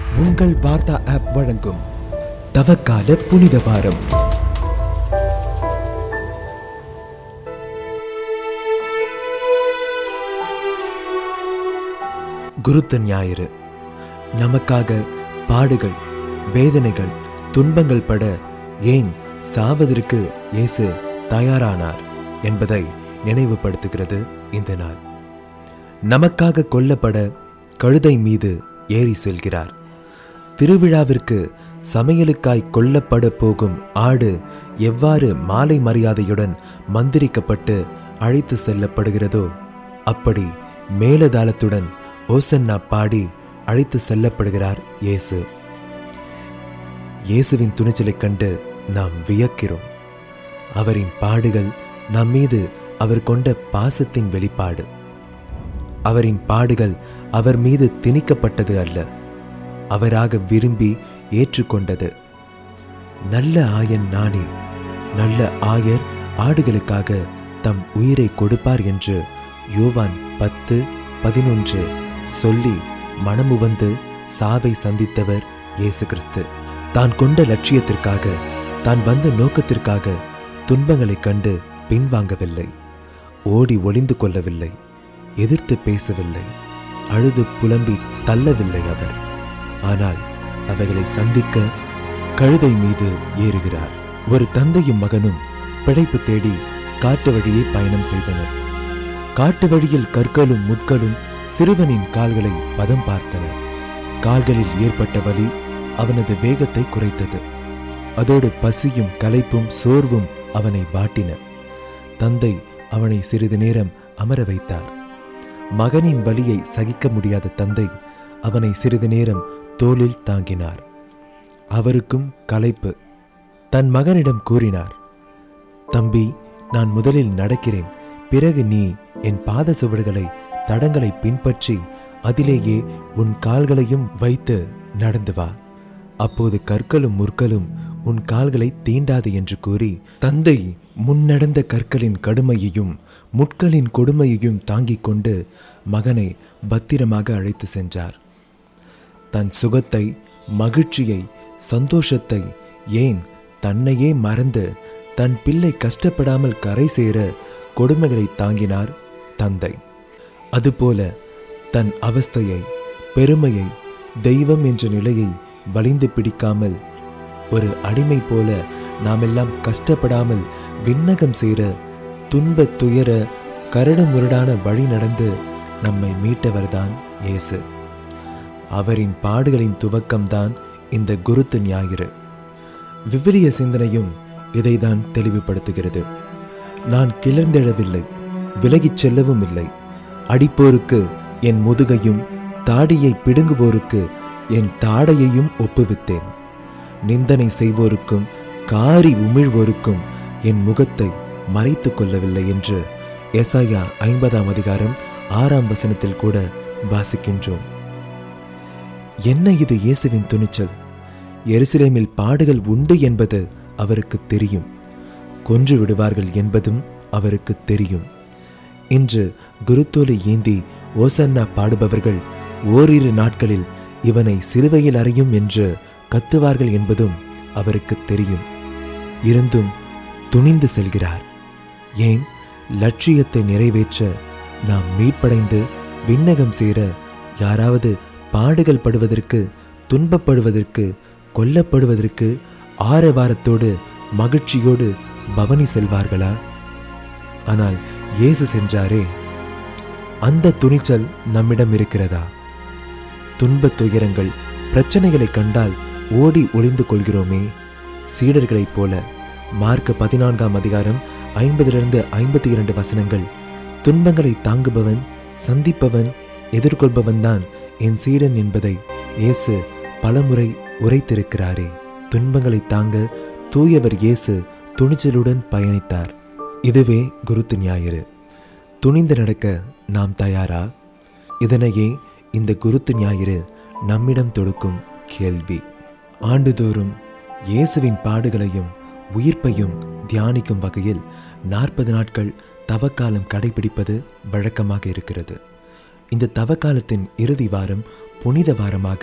உங்கள் வார்த்தா ஆப் வழங்கும் தவக்கால புனித வாரம் குருத்த ஞாயிறு நமக்காக பாடுகள் வேதனைகள் துன்பங்கள் பட ஏன் சாவதற்கு இயேசு தயாரானார் என்பதை நினைவுபடுத்துகிறது இந்த நாள் நமக்காக கொல்லப்பட கழுதை மீது ஏறி செல்கிறார் திருவிழாவிற்கு சமையலுக்காய் கொல்லப்பட போகும் ஆடு எவ்வாறு மாலை மரியாதையுடன் மந்திரிக்கப்பட்டு அழைத்து செல்லப்படுகிறதோ அப்படி மேலதாளத்துடன் ஓசன்னா பாடி அழைத்து செல்லப்படுகிறார் இயேசு இயேசுவின் துணிச்சலைக் கண்டு நாம் வியக்கிறோம் அவரின் பாடுகள் நம் மீது அவர் கொண்ட பாசத்தின் வெளிப்பாடு அவரின் பாடுகள் அவர் மீது திணிக்கப்பட்டது அல்ல அவராக விரும்பி ஏற்றுக்கொண்டது நல்ல ஆயன் நானே நல்ல ஆயர் ஆடுகளுக்காக தம் உயிரை கொடுப்பார் என்று யோவான் பத்து பதினொன்று சொல்லி மனமுவந்து சாவை சந்தித்தவர் இயேசு கிறிஸ்து தான் கொண்ட லட்சியத்திற்காக தான் வந்த நோக்கத்திற்காக துன்பங்களைக் கண்டு பின்வாங்கவில்லை ஓடி ஒளிந்து கொள்ளவில்லை எதிர்த்து பேசவில்லை அழுது புலம்பி தள்ளவில்லை அவர் ஆனால் அவைகளை சந்திக்க கழுதை மீது ஏறுகிறார் ஒரு தந்தையும் மகனும் பிழைப்பு தேடி காட்டு வழியே பயணம் செய்தனர் காட்டு வழியில் கற்களும் முட்களும் சிறுவனின் கால்களை பதம் பார்த்தன கால்களில் ஏற்பட்ட வலி அவனது வேகத்தை குறைத்தது அதோடு பசியும் களைப்பும் சோர்வும் அவனை வாட்டின தந்தை அவனை சிறிது நேரம் அமர வைத்தார் மகனின் வலியை சகிக்க முடியாத தந்தை அவனை சிறிது நேரம் தோளில் தாங்கினார் அவருக்கும் களைப்பு தன் மகனிடம் கூறினார் தம்பி நான் முதலில் நடக்கிறேன் பிறகு நீ என் பாத சுவடுகளை தடங்களை பின்பற்றி அதிலேயே உன் கால்களையும் வைத்து நடந்து வா அப்போது கற்களும் முற்களும் உன் கால்களை தீண்டாது என்று கூறி தந்தை முன்னடந்த கற்களின் கடுமையையும் முட்களின் கொடுமையையும் தாங்கிக் கொண்டு மகனை பத்திரமாக அழைத்து சென்றார் தன் சுகத்தை மகிழ்ச்சியை சந்தோஷத்தை ஏன் தன்னையே மறந்து தன் பிள்ளை கஷ்டப்படாமல் கரை சேர கொடுமைகளை தாங்கினார் தந்தை அதுபோல தன் அவஸ்தையை பெருமையை தெய்வம் என்ற நிலையை வலிந்து பிடிக்காமல் ஒரு அடிமை போல நாமெல்லாம் கஷ்டப்படாமல் விண்ணகம் சேர துன்ப துயர கரடு முரடான வழி நடந்து நம்மை மீட்டவர்தான் இயேசு அவரின் பாடுகளின் துவக்கம்தான் இந்த குருத்து ஞாயிறு விவிலிய சிந்தனையும் இதைதான் தெளிவுபடுத்துகிறது நான் கிளர்ந்தெழவில்லை விலகிச் செல்லவும் இல்லை அடிப்போருக்கு என் முதுகையும் தாடியை பிடுங்குவோருக்கு என் தாடையையும் ஒப்புவித்தேன் நிந்தனை செய்வோருக்கும் காரி உமிழ்வோருக்கும் என் முகத்தை மறைத்துக் கொள்ளவில்லை என்று எசாயா ஐம்பதாம் அதிகாரம் ஆறாம் வசனத்தில் கூட வாசிக்கின்றோம் என்ன இது இயேசுவின் துணிச்சல் எருசலேமில் பாடுகள் உண்டு என்பது அவருக்கு தெரியும் கொன்று விடுவார்கள் என்பதும் அவருக்கு தெரியும் இன்று குருத்தோலை ஏந்தி ஓசன்னா பாடுபவர்கள் ஓரிரு நாட்களில் இவனை சிலுவையில் அறையும் என்று கத்துவார்கள் என்பதும் அவருக்கு தெரியும் இருந்தும் துணிந்து செல்கிறார் ஏன் லட்சியத்தை நிறைவேற்ற நாம் மீட்படைந்து விண்ணகம் சேர யாராவது பாடுகள் படுவதற்கு துன்பப்படுவதற்கு கொல்லப்படுவதற்கு ஆரவாரத்தோடு மகிழ்ச்சியோடு பவனி செல்வார்களா ஆனால் இயேசு சென்றாரே அந்த துணிச்சல் நம்மிடம் இருக்கிறதா துன்பத் துயரங்கள் பிரச்சனைகளை கண்டால் ஓடி ஒளிந்து கொள்கிறோமே சீடர்களைப் போல மார்க் பதினான்காம் அதிகாரம் ஐம்பதிலிருந்து ஐம்பத்தி இரண்டு வசனங்கள் துன்பங்களை தாங்குபவன் சந்திப்பவன் எதிர்கொள்பவன் தான் என் சீடன் என்பதை இயேசு பலமுறை உரைத்திருக்கிறாரே துன்பங்களை தாங்க தூயவர் இயேசு துணிச்சலுடன் பயணித்தார் இதுவே குருத்து ஞாயிறு துணிந்து நடக்க நாம் தயாரா இதனையே இந்த குருத்து ஞாயிறு நம்மிடம் தொடுக்கும் கேள்வி ஆண்டுதோறும் இயேசுவின் பாடுகளையும் உயிர்ப்பையும் தியானிக்கும் வகையில் நாற்பது நாட்கள் தவக்காலம் கடைபிடிப்பது வழக்கமாக இருக்கிறது இந்த தவக்காலத்தின் இறுதி வாரம் புனித வாரமாக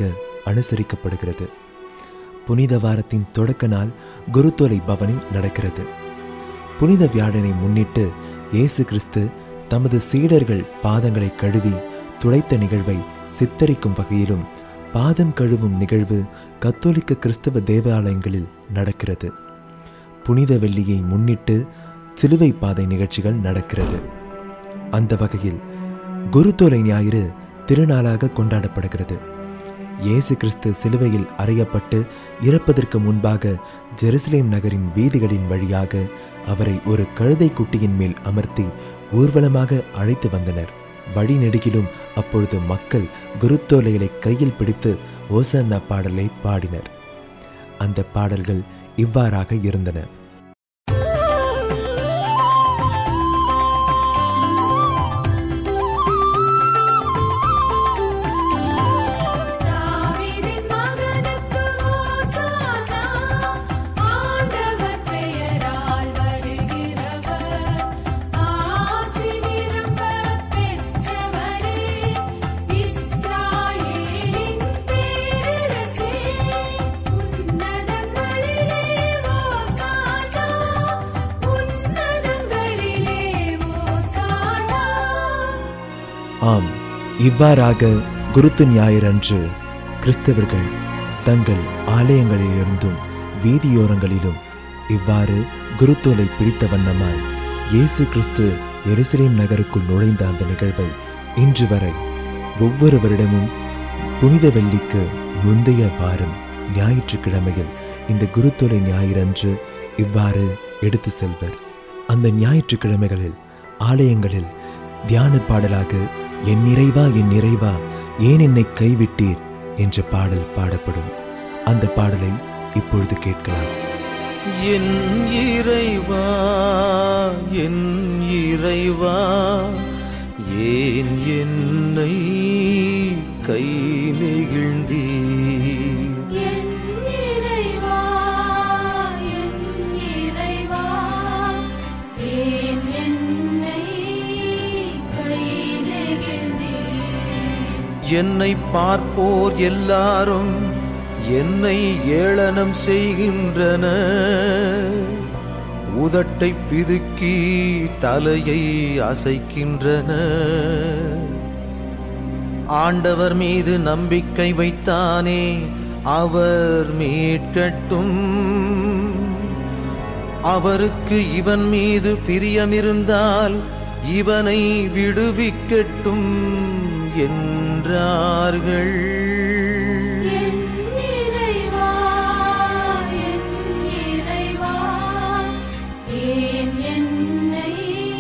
அனுசரிக்கப்படுகிறது புனித வாரத்தின் தொடக்க நாள் குருத்தோலை பவனி நடக்கிறது புனித வியாழனை முன்னிட்டு இயேசு கிறிஸ்து தமது சீடர்கள் பாதங்களை கழுவி துடைத்த நிகழ்வை சித்தரிக்கும் வகையிலும் பாதம் கழுவும் நிகழ்வு கத்தோலிக்க கிறிஸ்தவ தேவாலயங்களில் நடக்கிறது புனித வெள்ளியை முன்னிட்டு சிலுவை பாதை நிகழ்ச்சிகள் நடக்கிறது அந்த வகையில் குருத்தோலை ஞாயிறு திருநாளாக கொண்டாடப்படுகிறது இயேசு கிறிஸ்து சிலுவையில் அறையப்பட்டு இறப்பதற்கு முன்பாக ஜெருசலேம் நகரின் வீதிகளின் வழியாக அவரை ஒரு கழுதை குட்டியின் மேல் அமர்த்தி ஊர்வலமாக அழைத்து வந்தனர் வழிநெடுகிலும் அப்பொழுது மக்கள் குருத்தோலைகளை கையில் பிடித்து ஓசன்னா பாடலை பாடினர் அந்த பாடல்கள் இவ்வாறாக இருந்தன தாவீதின் மகனுக்கு ஓசானா ஆண்டவர் பெயரால் வருகிறவர் ஆசி நிரம்ப பெற்றவரே இஸ்ராயேலின் பேரரசே உன்னதங்களிலே ஓசானா உன்னதங்களிலே ஓசானா ஆம் இவ்வாறாக குருத்து ஞாயிறன்று கிறிஸ்தவர்கள் தங்கள் ஆலயங்களிலிருந்தும் வீதியோரங்களிலும் இவ்வாறு குருத்தோலை பிடித்த வண்ணமாய் இயேசு கிறிஸ்து எருசலேம் நகருக்குள் நுழைந்த அந்த நிகழ்வை இன்று வரை ஒவ்வொரு வருடமும் புனித வெள்ளிக்கு முந்தைய வாரம் ஞாயிற்றுக்கிழமையில் இந்த குருத்தோலை ஞாயிறன்று இவ்வாறு எடுத்து செல்வர் அந்த ஞாயிற்றுக்கிழமைகளில் ஆலயங்களில் தியான பாடலாக என் நிறைவா என் நிறைவா ஏன் என்னை கைவிட்டீர் என்ற பாடல் பாடப்படும் அந்த பாடலை இப்பொழுது கேட்கலாம் என் இறைவா என் இறைவா ஏன் என்னை கை நெகிழ்ந்தீர் என் இறைவா என் இறைவா ஏன் என்னை கை நெகிழ்ந்தீர் என்னை பார்ப்போர் எல்லாரும் என்னை ஏளனம் செய்கின்றனர் உதட்டை பிதுக்கி தலையை அசைக்கின்றனர் ஆண்டவர் மீது நம்பிக்கை வைத்தானே அவர் மீட்கட்டும் அவருக்கு இவன் மீது பிரியமிருந்தால் இவனை விடுவிக்கட்டும் என்றார்கள் என் இறைவா என் இறைவா ஏன் என்னை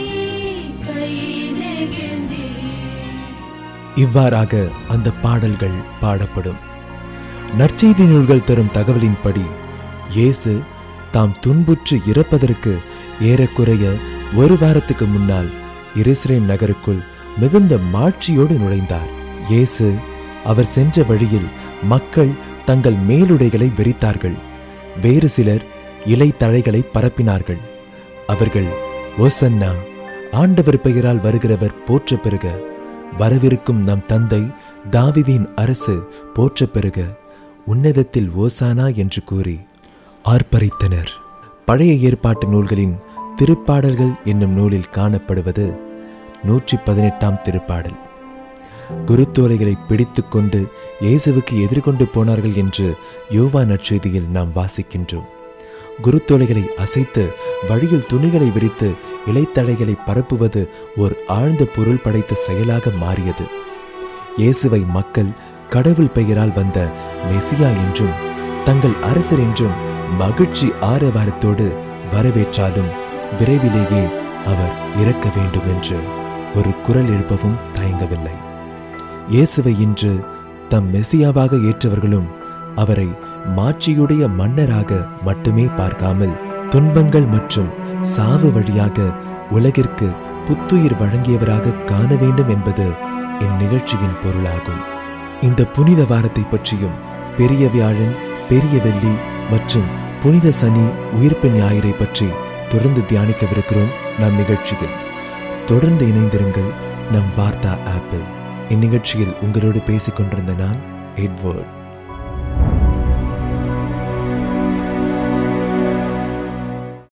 கை நெகிழ்ந்தீர் இவ்வாறாக அந்த பாடல்கள் பாடப்படும் நற்செய்தி நூல்கள் தரும் தகவலின்படி இயேசு தாம் துன்புற்று இறப்பதற்கு ஏறக்குறைய ஒரு வாரத்துக்கு முன்னால் எருசலேம் நகருக்குள் மிகுந்த மாட்சியோடு நுழைந்தார் இயேசு அவர் சென்ற வழியில் மக்கள் தங்கள் மேலுடைகளை வெறித்தார்கள் வேறு சிலர் இலை தழைகளை பரப்பினார்கள் அவர்கள் ஓசன்னா ஆண்டவர் பெயரால் வருகிறவர் போற்ற பெறுக வரவிருக்கும் நம் தந்தை தாவிதின் அரசு போற்ற பெறுக உன்னதத்தில் ஓசானா என்று கூறி ஆர்ப்பரித்தனர் பழைய ஏற்பாட்டு நூல்களின் திருப்பாடல்கள் என்னும் நூலில் காணப்படுவது நூற்றி பதினெட்டாம் திருப்பாடல் குருத்தோலைகளை பிடித்துக்கொண்டு இயேசுவுக்கு எதிர்கொண்டு போனார்கள் என்று யோவா நற்செய்தியில் நாம் வாசிக்கின்றோம் குருத்தோலைகளை அசைத்து வழியில் துணிகளை விரித்து இலைத்தழைகளை பரப்புவது ஓர் ஆழ்ந்த பொருள் படைத்த செயலாக மாறியது இயேசுவை மக்கள் கடவுள் பெயரால் வந்த மெசியா என்றும் தங்கள் அரசர் என்றும் மகிழ்ச்சி ஆரவாரத்தோடு வரவேற்றாலும் விரைவிலேயே அவர் இறக்க வேண்டும் என்று ஒரு குரல் எழுப்பவும் தயங்கவில்லை இயேசுவை இன்று தம் மெசியாவாக ஏற்றவர்களும் அவரை மாட்சியுடைய மன்னராக மட்டுமே பார்க்காமல் துன்பங்கள் மற்றும் சாவு வழியாக உலகிற்கு புத்துயிர் வழங்கியவராக காண வேண்டும் என்பது இந்நிகழ்ச்சியின் பொருளாகும் இந்த புனித வாரத்தை பற்றியும் பெரிய வியாழன் பெரிய வெள்ளி மற்றும் புனித சனி உயிர்ப்பு ஞாயிறை பற்றி தொடர்ந்து தியானிக்கவிருக்கிறோம் நம் நிகழ்ச்சியில் தொடர்ந்து இணைந்திருங்கள் நம் வார்த்தா ஆப்பிள் இந்நிகழ்ச்சியில் உங்களோடு பேசிக் கொண்டிருந்த நான் எட்வர்ட்